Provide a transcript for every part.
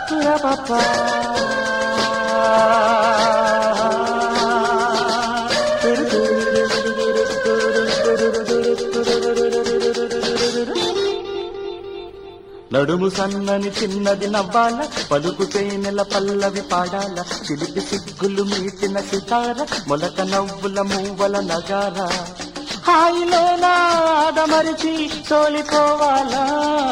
రపపా. నడుము సన్నని చిన్నది నవ్వాల పలుకు తేనెల పల్లవి పాడాల చిలిపి సిగ్గులు మీటిన సితార మొలక నవ్వుల మూవల నగార హాయిలోనా ఆదమరిచి తోలిపోవాలా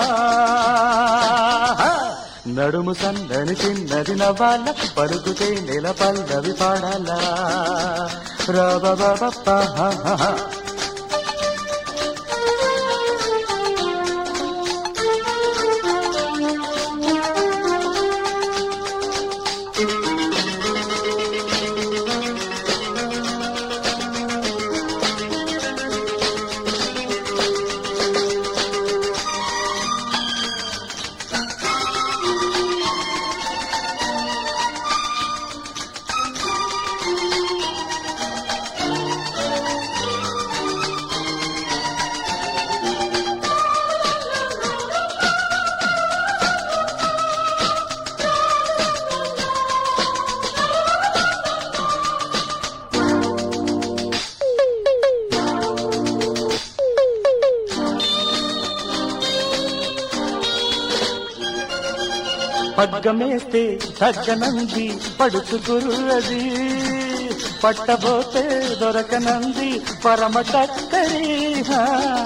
నడుము సన్నని చిన్నది నవ్వాల పలుకు తేనెల పల్లవి పాడాలా రబబబప్ప హా హా హా. పగ్గమేస్తే తగ్గనంది పడుచుకురుది పట్టబోతే దొరకనంది పరమ చక్కరి హా.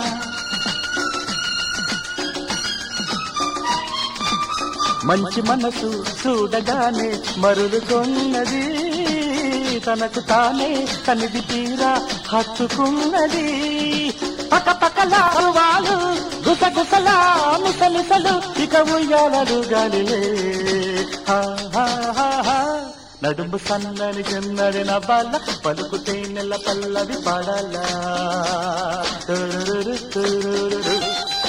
మంచి మనసు చూడగానే మరులుకొన్నది తనకు తానే తనిది తీరా హత్తుకున్నది పక పకలా వాళ్ళు గుసగుసలా ముసలిసలు ఇక ఉయ్యాలలు గాలిలే హా, హా, హా, హా. నడుము సన్నని చిన్నది నవ్వాల పలుకుతే నెల పల్లవి పాడాలా తురురురు, తురురురు.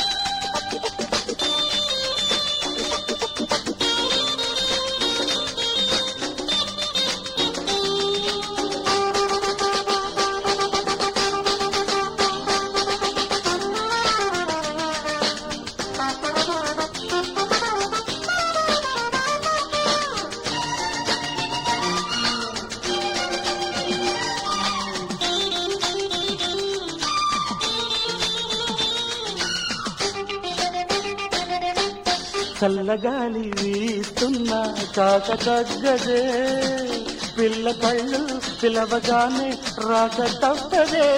చల్లగాలి వీస్తున్నా కాక తగ్గదే పిల్ల కళ్ళు పిలవగానే రాక తప్పదే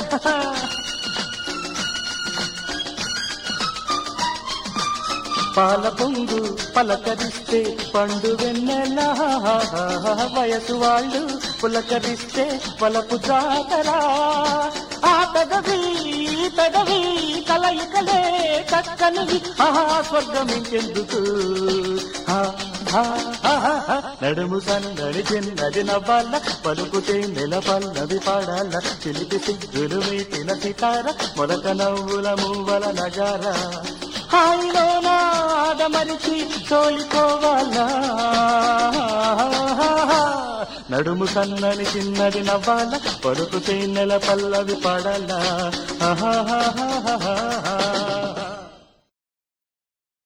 పాల పొంగు పలకరిస్తే పండు వెన్నెల వయసు వాళ్ళు పులకరిస్తే పలపు జాతరా ఆ పెదవి ఈ పెదవి కలయికలే చక్కనివి ఆహా స్వర్గం ఇంకెందుకు హా, హా, హా, హా. నడుము సన్నడి చిన్నది నవ్వాల పలుకుతే నెల పల్లవి పాడాల చిలిపి సిగ్గులు మీటిన సితార మొలక నవ్వుల మూవల నగార హాయిలోన ఆదమరిచి తోలిపోవాలా నడుము సన్నని చిన్నది నవ్వాల పలుకుతే నెల పల్లవి పాడాలా ఆహాహాహాహా.